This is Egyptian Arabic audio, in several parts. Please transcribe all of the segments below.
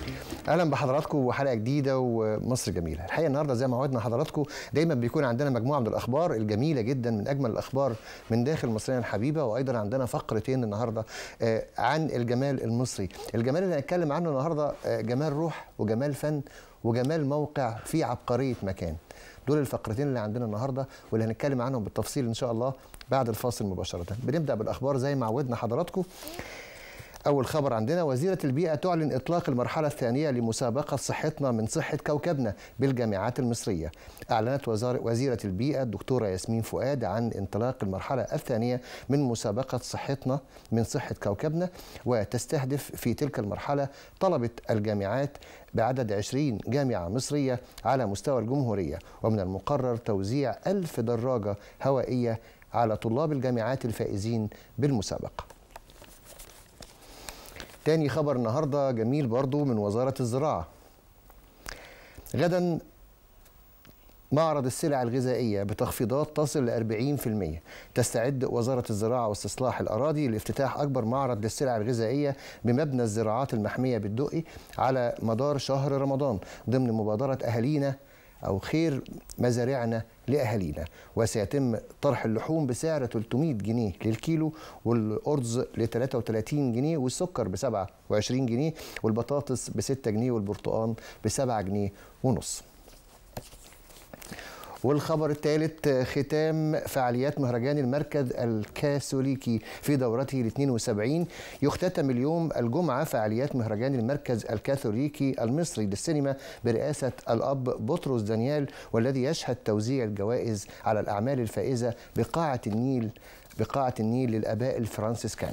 اهلا بحضراتكم وحلقه جديده ومصر جميله الحقيقه النهارده زي ما وعدنا حضراتكم دايما بيكون عندنا مجموعه من الاخبار الجميله جدا من اجمل الاخبار من داخل مصرنا الحبيبه وايضا عندنا فقرتين النهارده آه، عن الجمال المصري الجمال اللي هنتكلم عنه النهارده آه، جمال روح وجمال فن وجمال موقع في عبقريه مكان دول الفقرتين اللي عندنا النهارده واللي هنتكلم عنهم بالتفصيل ان شاء الله بعد الفاصل مباشره بنبدا بالاخبار زي ما عودنا حضراتكم أول خبر عندنا وزيرة البيئة تعلن إطلاق المرحلة الثانية لمسابقة صحتنا من صحة كوكبنا بالجامعات المصرية أعلنت وزارة وزيرة البيئة الدكتورة ياسمين فؤاد عن انطلاق المرحلة الثانية من مسابقة صحتنا من صحة كوكبنا وتستهدف في تلك المرحلة طلبة الجامعات بعدد 20 جامعة مصرية على مستوى الجمهورية ومن المقرر توزيع ألف دراجة هوائية على طلاب الجامعات الفائزين بالمسابقة تاني خبر النهارده جميل برضو من وزارة الزراعة غدا معرض السلع الغذائية بتخفيضات تصل ل 40% تستعد وزارة الزراعة واستصلاح الأراضي لافتتاح أكبر معرض للسلع الغذائية بمبنى الزراعات المحمية بالدقي على مدار شهر رمضان ضمن مبادرة أهالينا أو خير مزارعنا لأهالينا وسيتم طرح اللحوم بسعر 300 جنيه للكيلو والأرز ل 33 جنيه والسكر ب 27 جنيه والبطاطس ب 6 جنيه والبرتقال ب 7 جنيه ونص والخبر الثالث ختام فعاليات مهرجان المركز الكاثوليكي في دورته ال 72 يختتم اليوم الجمعة فعاليات مهرجان المركز الكاثوليكي المصري للسينما برئاسة الأب بطرس دانيال والذي يشهد توزيع الجوائز على الأعمال الفائزة بقاعة النيل بقاعة النيل للآباء الفرنسيسكان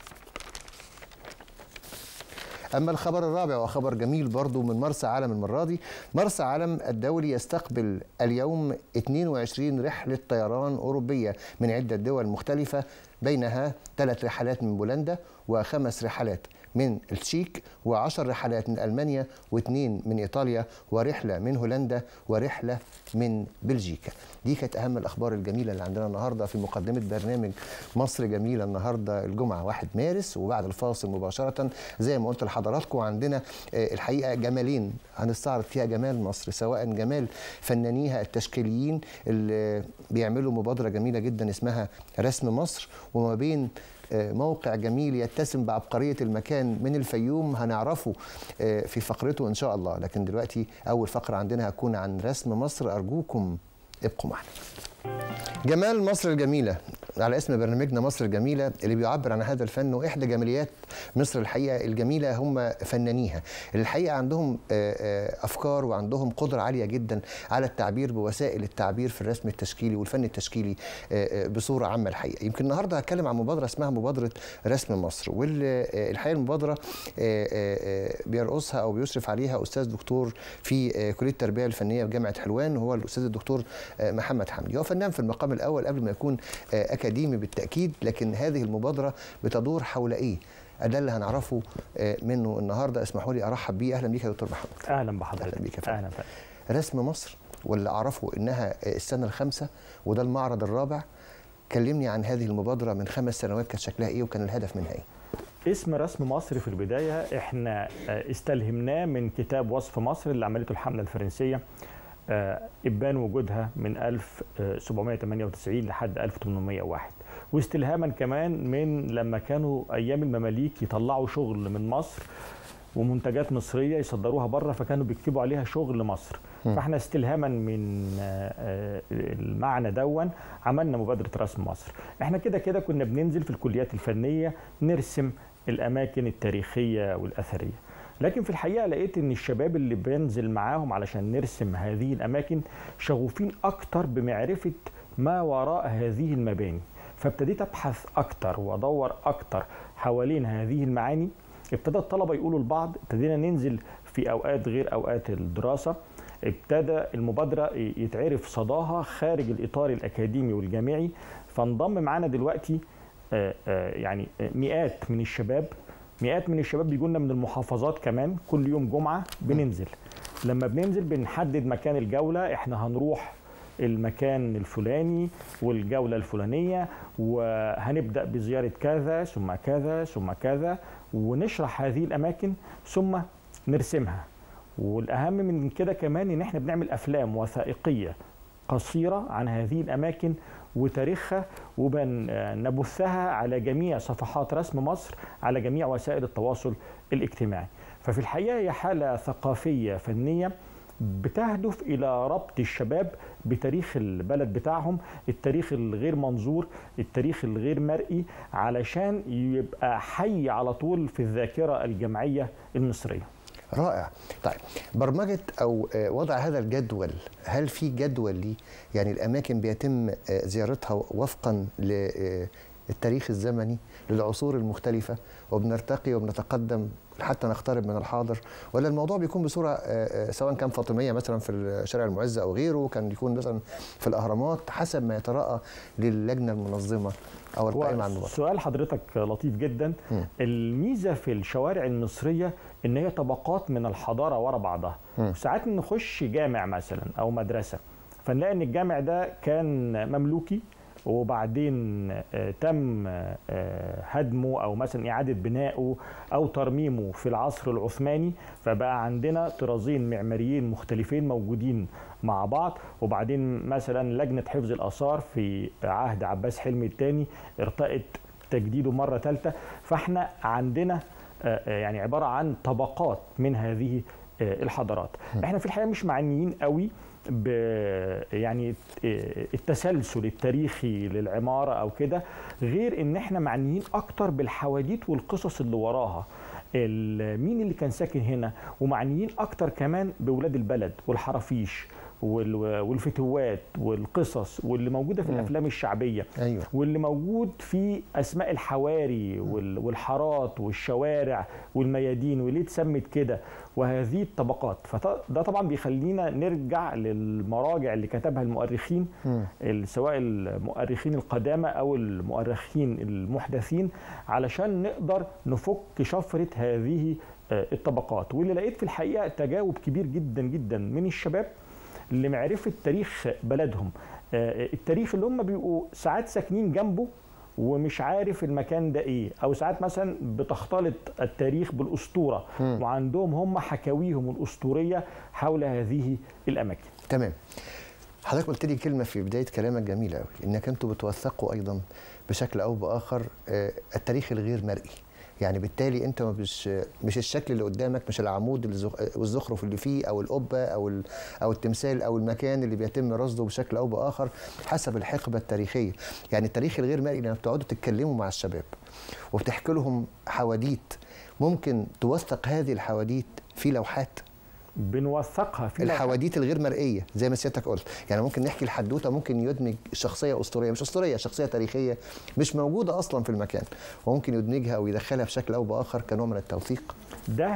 أما الخبر الرابع وخبر جميل برضو من مرسى علم المرة دي مرسى علم الدولي يستقبل اليوم 22 رحلة طيران أوروبية من عدة دول مختلفة بينها ثلاث رحلات من بولندا وخمس رحلات من التشيك وعشر رحلات من ألمانيا واثنين من إيطاليا ورحلة من هولندا ورحلة من بلجيكا دي كانت أهم الأخبار الجميلة اللي عندنا النهاردة في مقدمة برنامج مصر جميلة النهاردة الجمعة 1 مارس وبعد الفاصل مباشرة زي ما قلت لحضراتكم عندنا آه، الحقيقة جمالين هنستعرض فيها جمال مصر سواء جمال فنانيها التشكيليين اللي بيعملوا مبادرة جميلة جدا اسمها رسم مصر وما بين آه، موقع جميل يتسم بعبقرية المكان من الفيوم هنعرفه آه، في فقرته إن شاء الله لكن دلوقتي أول فقرة عندنا هتكون عن رسم مصر أرجوكم ابقوا معنا جمال مصر الجميلة على اسم برنامجنا مصر الجميلة اللي بيعبر عن هذا الفن وإحدى جماليات مصر الحقيقة الجميلة هم فنانيها اللي الحقيقة عندهم آه، آه، أفكار وعندهم قدرة عالية جدا على التعبير بوسائل التعبير في الرسم التشكيلي والفن التشكيلي آه، آه، بصورة عامة الحقيقة يمكن النهاردة هتكلم عن مبادرة اسمها مبادرة رسم مصر والحقيقة المبادرة آه، آه، آه، بيرقصها أو بيشرف عليها أستاذ دكتور في آه، كلية التربية الفنية بجامعة حلوان وهو الأستاذ الدكتور آه، محمد حمدي هو فنان في المقام الأول قبل ما يكون آه، أكاديمي بالتأكيد لكن هذه المبادرة بتدور حول إيه؟ ده اللي هنعرفه آه، منه النهارده اسمحوا لي ارحب بيه اهلا بيك يا دكتور محمد اهلا بحضرتك أهلا بيك يا فندم. اهلا فندم. رسم مصر واللي اعرفه انها السنه الخامسه وده المعرض الرابع كلمني عن هذه المبادره من خمس سنوات كان شكلها ايه وكان الهدف منها ايه اسم رسم مصر في البدايه احنا آه، استلهمناه من كتاب وصف مصر اللي عملته الحمله الفرنسيه آه، ابان وجودها من 1798 لحد 1801 واستلهاما كمان من لما كانوا ايام المماليك يطلعوا شغل من مصر ومنتجات مصريه يصدروها بره فكانوا بيكتبوا عليها شغل مصر فاحنا استلهاما من آه، آه، المعنى دون عملنا مبادره رسم مصر احنا كده كده كنا بننزل في الكليات الفنيه نرسم الاماكن التاريخيه والاثريه لكن في الحقيقه لقيت ان الشباب اللي بنزل معاهم علشان نرسم هذه الاماكن شغوفين اكتر بمعرفه ما وراء هذه المباني فابتديت ابحث اكتر وادور اكتر حوالين هذه المعاني ابتدى الطلبه يقولوا لبعض ابتدينا ننزل في اوقات غير اوقات الدراسه ابتدى المبادره يتعرف صداها خارج الاطار الاكاديمي والجامعي فانضم معانا دلوقتي آه، آه، يعني آه، مئات من الشباب مئات من الشباب بيجوا لنا من المحافظات كمان كل يوم جمعه بننزل لما بننزل بنحدد مكان الجوله احنا هنروح المكان الفلاني والجولة الفلانية وهنبدأ بزيارة كذا ثم كذا ثم كذا ونشرح هذه الأماكن ثم نرسمها والاهم من كده كمان ان احنا بنعمل افلام وثائقيه قصيره عن هذه الاماكن وتاريخها وبنبثها على جميع صفحات رسم مصر على جميع وسائل التواصل الاجتماعي ففي الحقيقه هي حاله ثقافيه فنيه بتهدف الى ربط الشباب بتاريخ البلد بتاعهم التاريخ الغير منظور التاريخ الغير مرئي علشان يبقى حي على طول في الذاكره الجمعيه المصريه رائع طيب برمجة أو وضع هذا الجدول هل في جدول ليه يعني الأماكن بيتم زيارتها وفقا للتاريخ الزمني للعصور المختلفة وبنرتقي وبنتقدم حتى نقترب من الحاضر ولا الموضوع بيكون بصورة سواء كان فاطمية مثلا في شارع المعز أو غيره كان يكون مثلا في الأهرامات حسب ما يتراءى للجنة المنظمة او القائمه على المبادره سؤال حضرتك لطيف جدا م. الميزه في الشوارع المصريه ان هي طبقات من الحضاره ورا بعضها ساعات نخش جامع مثلا او مدرسه فنلاقي ان الجامع ده كان مملوكي وبعدين تم هدمه او مثلا اعاده بنائه او ترميمه في العصر العثماني فبقى عندنا طرازين معماريين مختلفين موجودين مع بعض وبعدين مثلا لجنه حفظ الاثار في عهد عباس حلمي الثاني ارتأت تجديده مره ثالثه فاحنا عندنا يعني عباره عن طبقات من هذه الحضارات احنا في الحقيقه مش معنيين قوي ب يعني التسلسل التاريخي للعماره او كده غير ان احنا معنيين اكتر بالحواديت والقصص اللي وراها مين اللي كان ساكن هنا ومعنيين اكتر كمان بولاد البلد والحرافيش والفتوات والقصص واللي موجوده في الافلام الشعبيه أيوة. واللي موجود في اسماء الحواري والحارات والشوارع والميادين وليه اتسمت كده وهذه الطبقات فده طبعا بيخلينا نرجع للمراجع اللي كتبها المؤرخين سواء المؤرخين القدامى او المؤرخين المحدثين علشان نقدر نفك شفره هذه الطبقات واللي لقيت في الحقيقه تجاوب كبير جدا جدا من الشباب لمعرفه تاريخ بلدهم التاريخ اللي هم بيبقوا ساعات ساكنين جنبه ومش عارف المكان ده ايه او ساعات مثلا بتختلط التاريخ بالاسطوره م. وعندهم هم حكاويهم الاسطوريه حول هذه الاماكن تمام حضرتك قلت لي كلمه في بدايه كلامك جميله قوي انك انتوا بتوثقوا ايضا بشكل او باخر التاريخ الغير مرئي يعني بالتالي انت مش مش الشكل اللي قدامك مش العمود والزخرف اللي فيه او القبه او او التمثال او المكان اللي بيتم رصده بشكل او باخر حسب الحقبه التاريخيه يعني التاريخ الغير مرئي لما بتقعدوا تتكلموا مع الشباب وبتحكي لهم حواديت ممكن توثق هذه الحواديت في لوحات بنوثقها في الحواديت الغير مرئيه زي ما سيادتك قلت يعني ممكن نحكي الحدوته ممكن يدمج شخصيه اسطوريه مش اسطوريه شخصيه تاريخيه مش موجوده اصلا في المكان وممكن يدمجها او يدخلها بشكل او باخر كنوع من التوثيق ده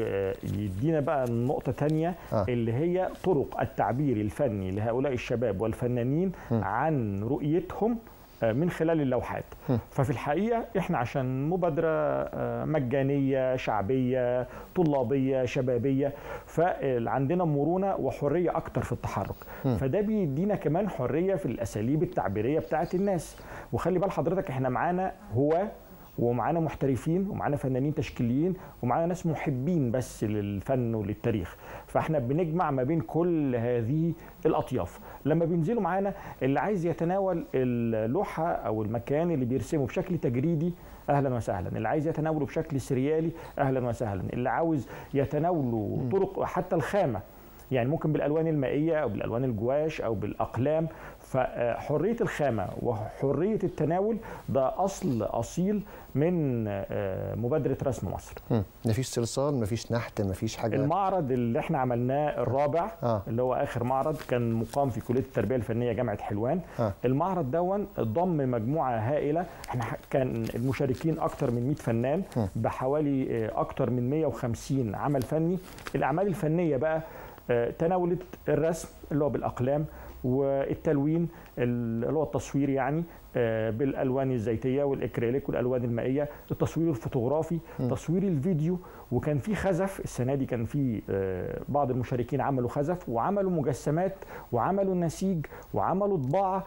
هيدينا بقى نقطه تانية آه. اللي هي طرق التعبير الفني لهؤلاء الشباب والفنانين م. عن رؤيتهم من خلال اللوحات ففي الحقيقة إحنا عشان مبادرة مجانية شعبية طلابية شبابية فعندنا مرونة وحرية أكتر في التحرك فده بيدينا كمان حرية في الأساليب التعبيرية بتاعت الناس وخلي بال حضرتك إحنا معانا هو ومعانا محترفين ومعانا فنانين تشكيليين ومعانا ناس محبين بس للفن وللتاريخ فاحنا بنجمع ما بين كل هذه الاطياف لما بينزلوا معانا اللي عايز يتناول اللوحه او المكان اللي بيرسمه بشكل تجريدي اهلا وسهلا اللي عايز يتناوله بشكل سريالي اهلا وسهلا اللي عاوز يتناوله طرق حتى الخامه يعني ممكن بالالوان المائيه او بالالوان الجواش او بالاقلام فحريه الخامه وحريه التناول ده اصل اصيل من مبادره رسم مصر مفيش صلصال مفيش نحت مفيش حاجه المعرض اللي احنا عملناه الرابع آه. اللي هو اخر معرض كان مقام في كليه التربيه الفنيه جامعه حلوان آه. المعرض دون ضم مجموعه هائله احنا كان المشاركين اكتر من 100 فنان م. بحوالي اكتر من 150 عمل فني الاعمال الفنيه بقى تناولت الرسم اللي هو بالاقلام والتلوين اللي هو التصوير يعني بالالوان الزيتيه والاكريليك والالوان المائيه التصوير الفوتوغرافي م. تصوير الفيديو وكان في خزف السنه دي كان في بعض المشاركين عملوا خزف وعملوا مجسمات وعملوا نسيج وعملوا طباعه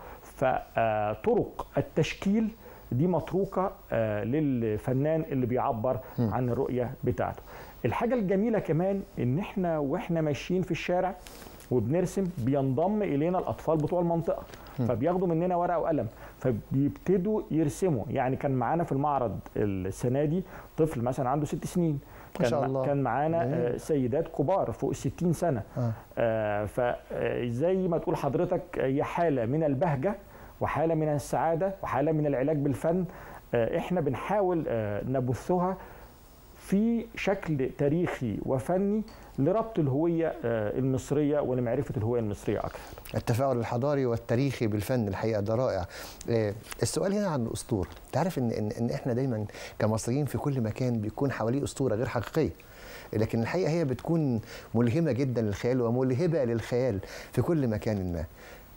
فطرق التشكيل دي متروكه للفنان اللي بيعبر م. عن الرؤيه بتاعته الحاجه الجميله كمان ان احنا واحنا ماشيين في الشارع وبنرسم بينضم الينا الاطفال بتوع المنطقه فبياخدوا مننا ورقه وقلم فبيبتدوا يرسموا يعني كان معانا في المعرض السنه دي طفل مثلا عنده ست سنين ما شاء كان الله. كان معانا جميل. آه، سيدات كبار فوق ال 60 سنه آه. آه، فزي ما تقول حضرتك هي حاله من البهجه وحاله من السعاده وحاله من العلاج بالفن آه، احنا بنحاول آه، نبثها في شكل تاريخي وفني لربط الهويه آه، المصريه ولمعرفه الهويه المصريه اكثر. التفاعل الحضاري والتاريخي بالفن الحقيقه ده رائع آه، السؤال هنا عن الاسطوره تعرف ان ان, إن احنا دايما كمصريين في كل مكان بيكون حواليه اسطوره غير حقيقيه لكن الحقيقه هي بتكون ملهمه جدا للخيال وملهبه للخيال في كل مكان ما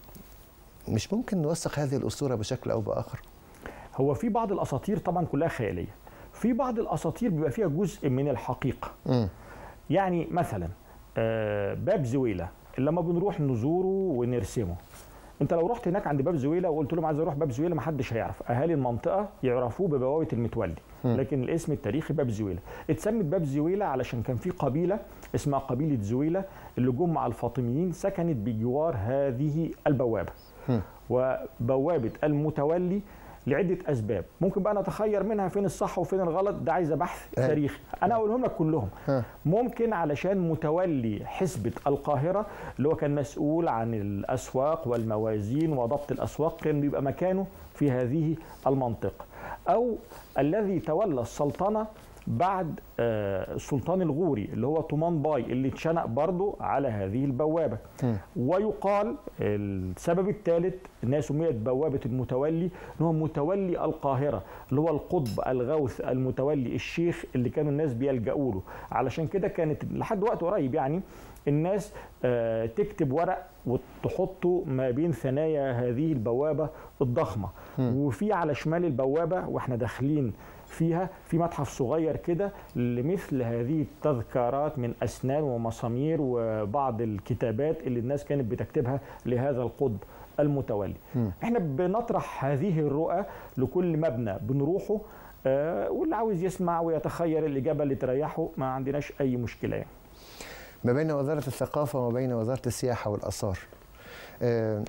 مش ممكن نوثق هذه الاسطوره بشكل او باخر هو في بعض الاساطير طبعا كلها خياليه. في بعض الاساطير بيبقى فيها جزء من الحقيقه. مم. يعني مثلا آه، باب زويله لما بنروح نزوره ونرسمه انت لو رحت هناك عند باب زويله وقلت لهم عايز اروح باب زويله محدش هيعرف اهالي المنطقه يعرفوه ببوابه المتولي مم. لكن الاسم التاريخي باب زويله اتسمت باب زويله علشان كان في قبيله اسمها قبيله زويله اللي جم مع الفاطميين سكنت بجوار هذه البوابه مم. وبوابه المتولي لعده اسباب ممكن بقى نتخير منها فين الصح وفين الغلط ده عايزه بحث أيوة. تاريخي انا اقولهم لك كلهم ها. ممكن علشان متولي حسبة القاهرة اللي هو كان مسؤول عن الأسواق والموازين وضبط الأسواق كان بيبقى مكانه في هذه المنطقة أو الذي تولى السلطنة بعد آه، السلطان الغوري اللي هو طومان باي اللي اتشنق برضه على هذه البوابة مم. ويقال السبب الثالث انها سميت بوابه المتولي ان هو متولي القاهره اللي هو القطب الغوث المتولي الشيخ اللي كانوا الناس بيلجأوا له علشان كده كانت لحد وقت قريب يعني الناس آه، تكتب ورق وتحطه ما بين ثنايا هذه البوابه الضخمه وفي على شمال البوابه واحنا داخلين فيها في متحف صغير كده لمثل هذه التذكارات من اسنان ومسامير وبعض الكتابات اللي الناس كانت بتكتبها لهذا القطب المتولي مم. احنا بنطرح هذه الرؤى لكل مبنى بنروحه آه، واللي عاوز يسمع ويتخيل الاجابه اللي تريحه ما عندناش اي مشكله يعني. ما بين وزارة الثقافة وما بين وزارة السياحة والآثار آه،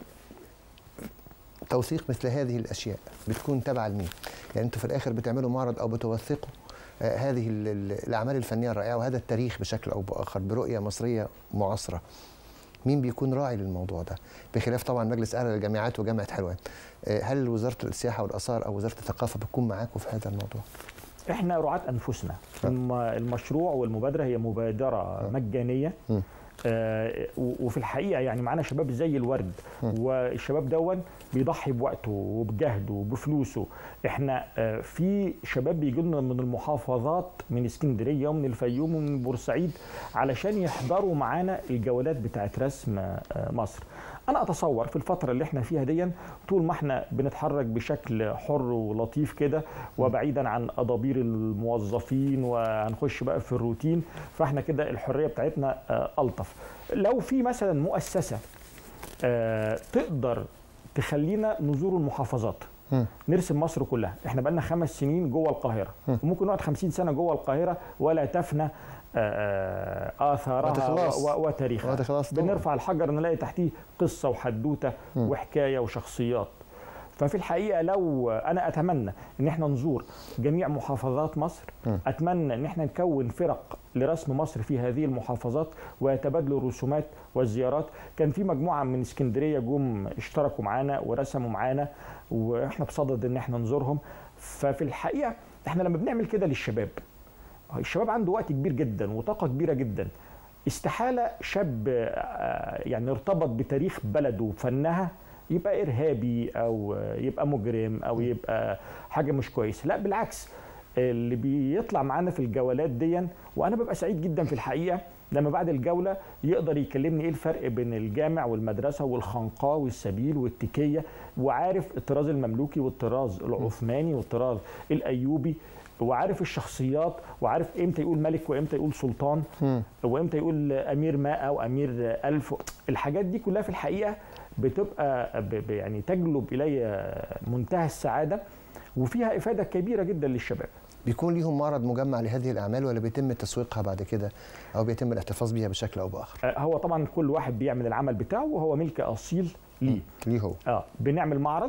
توثيق مثل هذه الأشياء بتكون تابعة لمين؟ يعني أنتوا في الآخر بتعملوا معرض أو بتوثقوا آه، هذه ال- ال- الأعمال الفنية الرائعة وهذا التاريخ بشكل أو بآخر برؤية مصرية معاصرة مين بيكون راعي للموضوع ده بخلاف طبعا مجلس اعلى للجامعات وجامعه حلوان آه، هل وزاره السياحه والاثار او وزاره الثقافه بتكون معاكم في هذا الموضوع احنا رعاة انفسنا آه. الم- المشروع والمبادره هي مبادره مجانيه مم. آه، و- وفي الحقيقه يعني معانا شباب زي الورد مم. والشباب دون بيضحي بوقته وبجهده وبفلوسه احنا آه، في شباب بيجوا لنا من المحافظات من اسكندريه ومن الفيوم ومن بورسعيد علشان يحضروا معانا الجولات بتاعت رسم آه، مصر انا اتصور في الفتره اللي احنا فيها دي طول ما احنا بنتحرك بشكل حر ولطيف كده وبعيدا عن اضابير الموظفين وهنخش بقى في الروتين فاحنا كده الحريه بتاعتنا آه، الطف لو في مثلا مؤسسه آه، تقدر تخلينا نزور المحافظات مم. نرسم مصر كلها احنا بقالنا خمس سنين جوه القاهره مم. وممكن نقعد خمسين سنه جوه القاهره ولا تفنى آه، آه، اثارها وتخلص. و- و- وتاريخها وتخلص طبعاً. بنرفع الحجر نلاقي تحتيه قصه وحدوته مم. وحكايه وشخصيات ففي الحقيقه لو انا اتمنى ان احنا نزور جميع محافظات مصر مم. اتمنى ان احنا نكون فرق لرسم مصر في هذه المحافظات ويتبادلوا الرسومات والزيارات كان في مجموعه من اسكندريه جم اشتركوا معانا ورسموا معانا واحنا بصدد ان احنا نزورهم ففي الحقيقه احنا لما بنعمل كده للشباب الشباب عنده وقت كبير جدا وطاقه كبيره جدا استحاله شاب آه، يعني ارتبط بتاريخ بلده وفنها يبقى ارهابي او يبقى مجرم او يبقى حاجه مش كويسه لا بالعكس اللي بيطلع معانا في الجولات دي وانا ببقى سعيد جدا في الحقيقه لما بعد الجوله يقدر يكلمني ايه الفرق بين الجامع والمدرسه والخنقاء والسبيل والتكيه وعارف الطراز المملوكي والطراز العثماني والطراز الايوبي وعارف الشخصيات وعارف امتى يقول ملك وامتى يقول سلطان مم. وامتى يقول امير ماء او امير الف الحاجات دي كلها في الحقيقه بتبقى ب- ب- يعني تجلب الي منتهى السعاده وفيها افاده كبيره جدا للشباب بيكون ليهم معرض مجمع لهذه الاعمال ولا بيتم تسويقها بعد كده او بيتم الاحتفاظ بيها بشكل او باخر آه، هو طبعا كل واحد بيعمل العمل بتاعه وهو ملك اصيل ليه ليه هو اه بنعمل معرض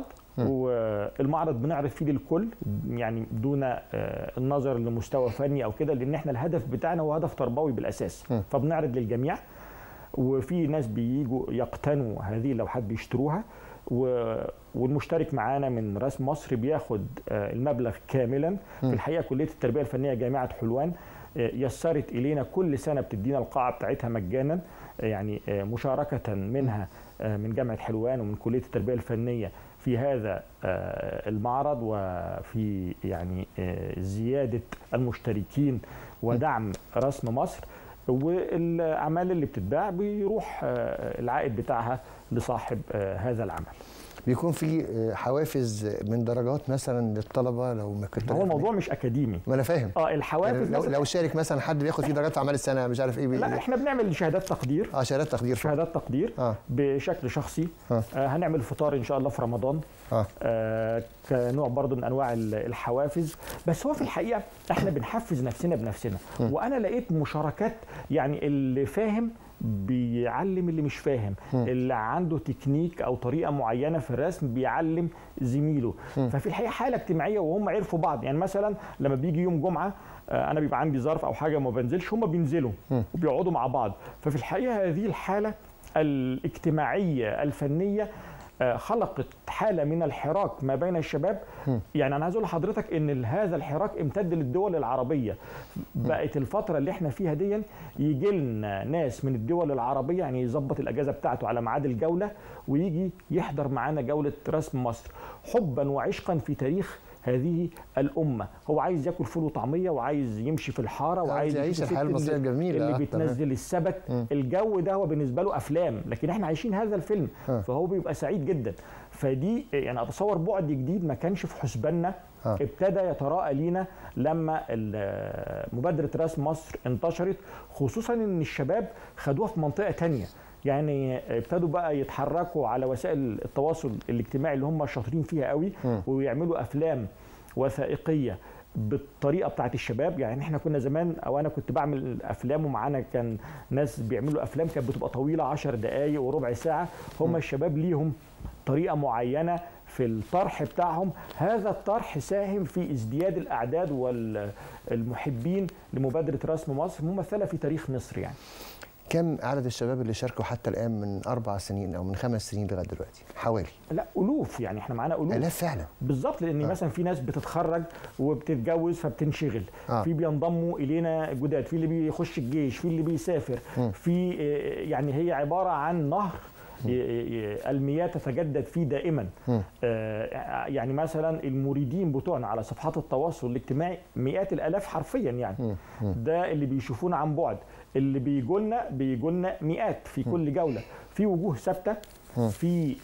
والمعرض بنعرض فيه للكل يعني دون آه، النظر لمستوى فني او كده لان احنا الهدف بتاعنا هو هدف تربوي بالاساس م. فبنعرض للجميع وفي ناس بييجوا يقتنوا هذه اللوحات بيشتروها و- والمشترك معانا من رسم مصر بياخد آه، المبلغ كاملا في الحقيقه كليه التربيه الفنيه جامعه حلوان آه، يسرت الينا كل سنه بتدينا القاعه بتاعتها مجانا آه، يعني آه، مشاركه منها آه، من جامعه حلوان ومن كليه التربيه الفنيه في هذا آه، المعرض وفي يعني آه، زياده المشتركين ودعم رسم مصر والاعمال اللي بتتباع بيروح آه، العائد بتاعها لصاحب آه، هذا العمل بيكون في آه، حوافز من درجات مثلا للطلبه لو ما كنت هو الموضوع مش اكاديمي ما انا فاهم اه يعني الحوافز لو, مثلاً- لو شارك مثلا حد بياخد فيه درجات في اعمال السنه مش عارف ايه بي... لا احنا بنعمل شهادات تقدير اه شهادات تقدير فقط. شهادات تقدير اه بشكل شخصي آه. آه هنعمل فطار ان شاء الله في رمضان اه آه كنوع برضو من انواع ال- الحوافز بس هو في الحقيقه احنا بنحفز نفسنا بنفسنا وانا لقيت مشاركات يعني اللي فاهم بيعلم اللي مش فاهم اللي عنده تكنيك او طريقه معينه في الرسم بيعلم زميله ففي الحقيقه حاله اجتماعيه وهم عرفوا بعض يعني مثلا لما بيجي يوم جمعه آه، انا بيبقى عندي ظرف او حاجه وما بنزلش هم بينزلوا وبيقعدوا مع بعض ففي الحقيقه هذه الحاله الاجتماعيه الفنيه آه، خلقت حاله من الحراك ما بين الشباب يعني انا عايز اقول لحضرتك ان ال- هذا الحراك امتد للدول العربيه بقت الفتره اللي احنا فيها دي يجي لنا ناس من الدول العربيه يعني يظبط الاجازه بتاعته على ميعاد الجوله ويجي يحضر معانا جوله رسم مصر حبا وعشقا في تاريخ هذه الامه هو عايز ياكل فول وطعميه وعايز يمشي في الحاره وعايز يعيش يشوف الحياة الست المصرية اللي- الجميلة. اللي آه، بتنزل السبك الجو ده هو بالنسبه له افلام لكن احنا عايشين هذا الفيلم آه. فهو بيبقى سعيد جدا فدي يعني اتصور بعد جديد ما كانش في حسباننا آه. ابتدى يتراءى لينا لما ال- مبادره رسم مصر انتشرت خصوصا ان الشباب خدوها في منطقه تانية يعني ابتدوا بقى يتحركوا على وسائل التواصل الاجتماعي اللي هم شاطرين فيها قوي ويعملوا افلام وثائقيه بالطريقه بتاعت الشباب يعني احنا كنا زمان او انا كنت بعمل افلام ومعانا كان ناس بيعملوا افلام كانت بتبقى طويله 10 دقائق وربع ساعه هم الشباب ليهم طريقه معينه في الطرح بتاعهم هذا الطرح ساهم في ازدياد الاعداد والمحبين لمبادره رسم مصر ممثله في تاريخ مصر يعني كم عدد الشباب اللي شاركوا حتى الان من اربع سنين او من خمس سنين لغايه دلوقتي حوالي لا الوف يعني احنا معانا الوف الاف فعلا بالظبط لان آه. آه. مثلا في ناس بتتخرج وبتتجوز فبتنشغل آه. آه. في بينضموا الينا جداد في اللي بيخش الجيش في اللي بيسافر مم. في آه، يعني هي عباره عن نهر ي- ي- المياه تتجدد فيه دائما مم. آه، يعني مثلا المريدين بتوعنا على صفحات التواصل الاجتماعي مئات الالاف حرفيا يعني مم. مم. ده اللي بيشوفونا عن بعد اللي بيجولنا بيجولنا مئات في كل جوله في وجوه ثابته في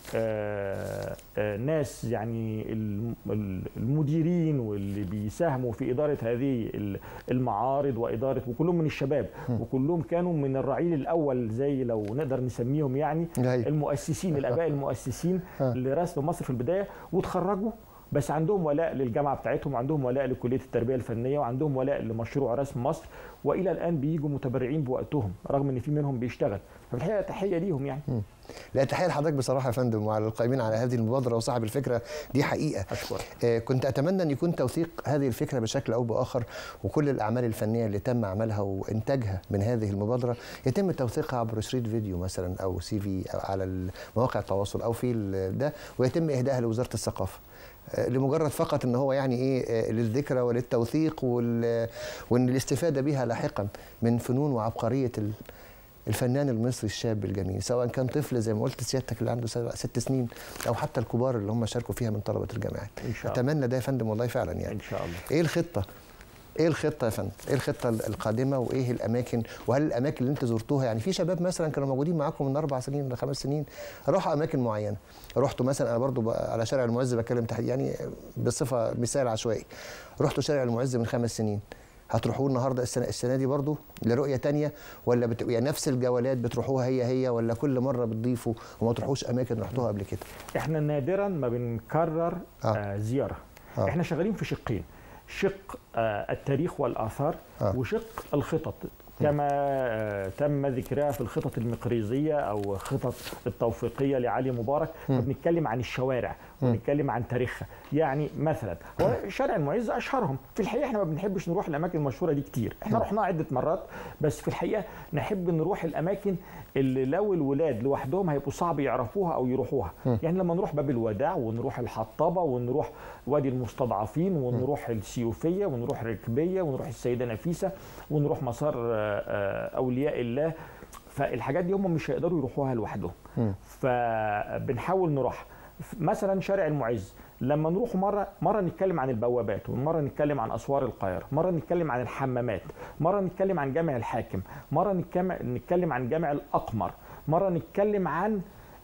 آه آه ناس يعني الم- ال- المديرين واللي بيساهموا في اداره هذه ال- المعارض واداره وكلهم من الشباب وكلهم كانوا من الرعيل الاول زي لو نقدر نسميهم يعني أيوة. المؤسسين الاباء المؤسسين آه. لرسم مصر في البدايه وتخرجوا بس عندهم ولاء للجامعه بتاعتهم وعندهم ولاء لكليه التربيه الفنيه وعندهم ولاء لمشروع رسم مصر والى الان بيجوا متبرعين بوقتهم رغم ان في منهم بيشتغل ففي الحقيقه تحيه ليهم يعني لا تحيه لحضرتك بصراحه يا فندم وعلى القائمين على هذه المبادره وصاحب الفكره دي حقيقه اشكرك آه، كنت اتمنى ان يكون توثيق هذه الفكره بشكل او باخر وكل الاعمال الفنيه اللي تم عملها وانتاجها من هذه المبادره يتم توثيقها عبر شريط فيديو مثلا او سي في أو على مواقع التواصل او في ال- ده ويتم اهدائها لوزاره الثقافه آه، لمجرد فقط ان هو يعني ايه آه، للذكرى وللتوثيق وال- وان الاستفاده بها لاحقا من فنون وعبقريه ال- الفنان المصري الشاب الجميل سواء كان طفل زي ما قلت سيادتك اللي عنده سبع ست سنين او حتى الكبار اللي هم شاركوا فيها من طلبه الجامعات ان شاء الله اتمنى ده يا فندم والله فعلا يعني ان شاء الله ايه الخطه ايه الخطه يا فندم ايه الخطه القادمه وايه الاماكن وهل الاماكن اللي انت زرتوها يعني في شباب مثلا كانوا موجودين معاكم من اربع سنين لخمس سنين راحوا اماكن معينه رحتوا مثلا انا برضو بقى على شارع المعز بتكلم تحت يعني بصفه مثال عشوائي رحتوا شارع المعز من خمس سنين هتروحوه النهارده السنه السنه دي برضو لرؤيه تانية ولا بت... يعني نفس الجولات بتروحوها هي هي ولا كل مره بتضيفوا وما تروحوش اماكن رحتوها قبل كده احنا نادرا ما بنكرر آه. آه. زياره آه. آه. احنا شغالين في شقين شق آه، التاريخ والاثار آه. وشق الخطط كما آه، تم ذكرها في الخطط المقريزيه او خطط التوفيقيه لعلي مبارك فبنتكلم عن الشوارع ونتكلم عن تاريخها يعني مثلا هو شارع المعز اشهرهم في الحقيقه احنا ما بنحبش نروح الاماكن المشهوره دي كتير احنا رحنا عده مرات بس في الحقيقه نحب نروح الاماكن اللي لو الولاد لوحدهم هيبقوا صعب يعرفوها او يروحوها يعني لما نروح باب الوداع ونروح الحطابه ونروح وادي المستضعفين ونروح السيوفيه ونروح الركبيه ونروح السيده نفيسه ونروح مسار آه، آه، اولياء الله فالحاجات دي هم مش هيقدروا يروحوها لوحدهم فبنحاول نروح مثلا شارع المعز لما نروح مره مره نتكلم عن البوابات ومره نتكلم عن اسوار القاهره مره نتكلم عن الحمامات مره نتكلم عن جامع الحاكم مره نتكلم نتكلم عن جامع الاقمر مره نتكلم عن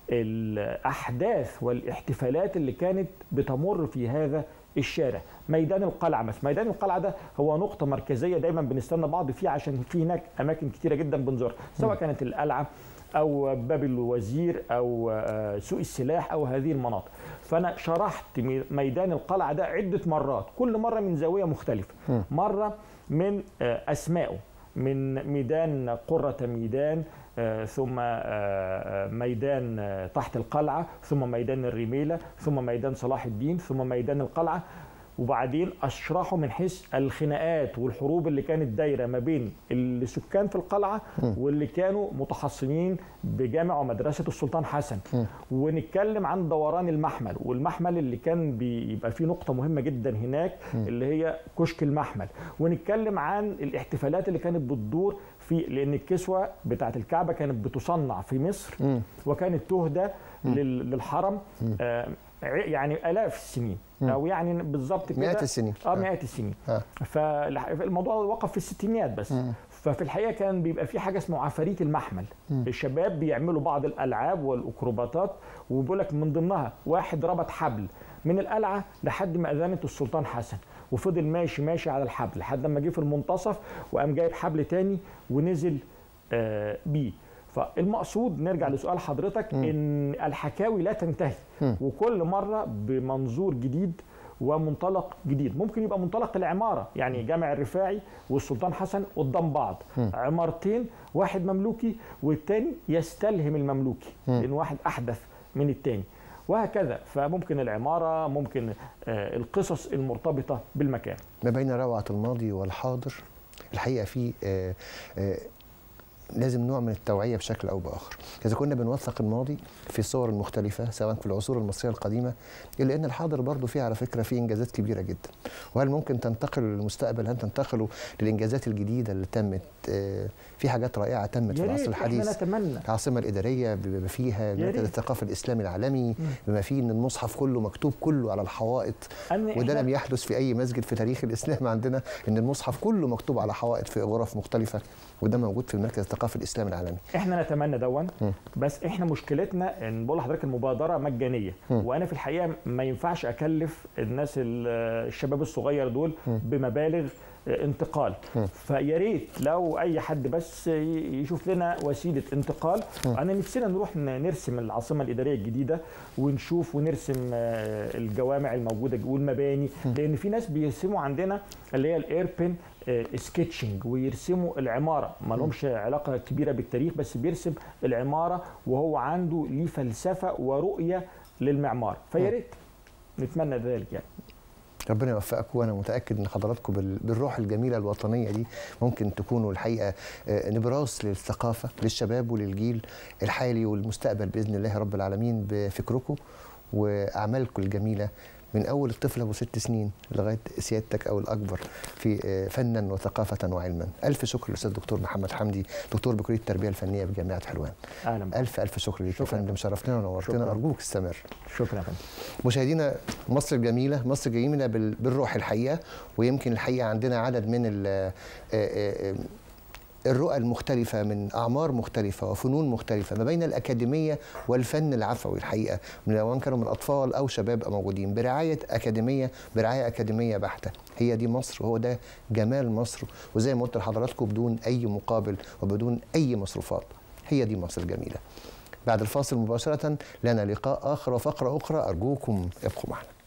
الاحداث والاحتفالات اللي كانت بتمر في هذا الشارع ميدان القلعه مثلا ميدان القلعه ده هو نقطه مركزيه دايما بنستنى بعض فيه عشان في هناك اماكن كتيره جدا بنزورها سواء كانت القلعه او باب الوزير او آه، سوق السلاح او هذه المناطق فانا شرحت مي- ميدان القلعه ده عده مرات كل مره من زاويه مختلفه مره من آه، اسمائه من ميدان قرة ميدان آه، ثم آه، آه، ميدان آه، تحت القلعة ثم ميدان الرميلة ثم ميدان صلاح الدين ثم ميدان القلعة وبعدين اشرحه من حيث الخناقات والحروب اللي كانت دايره ما بين السكان في القلعه واللي كانوا متحصنين بجامع ومدرسه السلطان حسن ونتكلم عن دوران المحمل والمحمل اللي كان بيبقى فيه نقطه مهمه جدا هناك اللي هي كشك المحمل ونتكلم عن الاحتفالات اللي كانت بتدور في لان الكسوه بتاعت الكعبه كانت بتصنع في مصر وكانت تهدى لل- للحرم آه، ع- يعني الاف السنين او يعني بالظبط كده مئات السنين. اه آه. مئات السنين آه. فالموضوع وقف في الستينيات بس ففي الحقيقه كان بيبقى في حاجه اسمها عفاريت المحمل الشباب بيعملوا بعض الالعاب والاكروباتات وبيقول لك من ضمنها واحد ربط حبل من القلعه لحد ما اذنت السلطان حسن وفضل ماشي ماشي على الحبل لحد ما جه في المنتصف وقام جايب حبل تاني ونزل آه بيه فالمقصود نرجع لسؤال حضرتك ان الحكاوي لا تنتهي وكل مره بمنظور جديد ومنطلق جديد ممكن يبقى منطلق العماره يعني جامع الرفاعي والسلطان حسن قدام بعض عمارتين واحد مملوكي والتاني يستلهم المملوكي لان واحد احدث من التاني وهكذا فممكن العماره ممكن آه، القصص المرتبطه بالمكان ما بين روعة الماضي والحاضر الحقيقة في آه، آه، لازم نوع من التوعية بشكل أو بآخر إذا كنا بنوثق الماضي في صور مختلفة سواء في العصور المصرية القديمة إلا أن الحاضر برضو فيه على فكرة فيه إنجازات كبيرة جدا وهل ممكن تنتقل للمستقبل هل تنتقلوا للإنجازات الجديدة اللي تمت آه، في حاجات رائعة تمت في يا العصر ريت احنا الحديث نتمنى العاصمة الإدارية بما فيها ريت. مركز الثقافة الإسلامي العالمي بما فيه أن المصحف كله مكتوب كله على الحوائط أن وده إحنا- لم يحدث في أي مسجد في تاريخ الإسلام عندنا أن المصحف كله مكتوب على حوائط في غرف مختلفة وده موجود في المركز الثقافي الإسلامي العالمي احنا نتمنى دون بس احنا مشكلتنا ان بقول لحضرتك المبادره مجانيه وانا في الحقيقه ما ينفعش اكلف الناس ال- الشباب الصغير دول بمبالغ انتقال فيا ريت لو اي حد بس ي- يشوف لنا وسيله انتقال انا نفسنا نروح ن- نرسم العاصمه الاداريه الجديده ونشوف ونرسم آه، الجوامع الموجوده والمباني لان في ناس بيرسموا عندنا اللي هي الايربن سكتشنج ويرسموا العماره ما لهمش علاقه كبيره بالتاريخ بس بيرسم العماره وهو عنده ليه فلسفه ورؤيه للمعمار فيا ريت نتمنى ذلك يعني ربنا يوفقكم وانا متاكد ان حضراتكم بال- بالروح الجميله الوطنيه دي ممكن تكونوا الحقيقه آه، نبراس للثقافه للشباب وللجيل الحالي والمستقبل باذن الله رب العالمين بفكركم واعمالكم الجميله من اول الطفل ابو ست سنين لغايه سيادتك او الاكبر في آه، فنا وثقافه وعلما. الف شكر للاستاذ الدكتور محمد حمدي دكتور بكليه التربيه الفنيه بجامعه حلوان. اهلا بك. الف الف شكر ليك يا شكراً. فندم شرفتنا ونورتنا شكراً. ارجوك استمر. شكرا يا فندم مشاهدينا مصر الجميلة مصر جميلة بال- بالروح الحقيقة ويمكن الحقيقة عندنا عدد من ال- آه، آه، آه، الرؤى المختلفة من أعمار مختلفة وفنون مختلفة ما بين الأكاديمية والفن العفوي الحقيقة من سواء كانوا من أطفال أو شباب موجودين برعاية أكاديمية برعاية أكاديمية بحتة هي دي مصر وهو ده جمال مصر وزي ما قلت لحضراتكم بدون أي مقابل وبدون أي مصروفات هي دي مصر الجميلة بعد الفاصل مباشرة لنا لقاء آخر وفقرة أخرى أرجوكم ابقوا معنا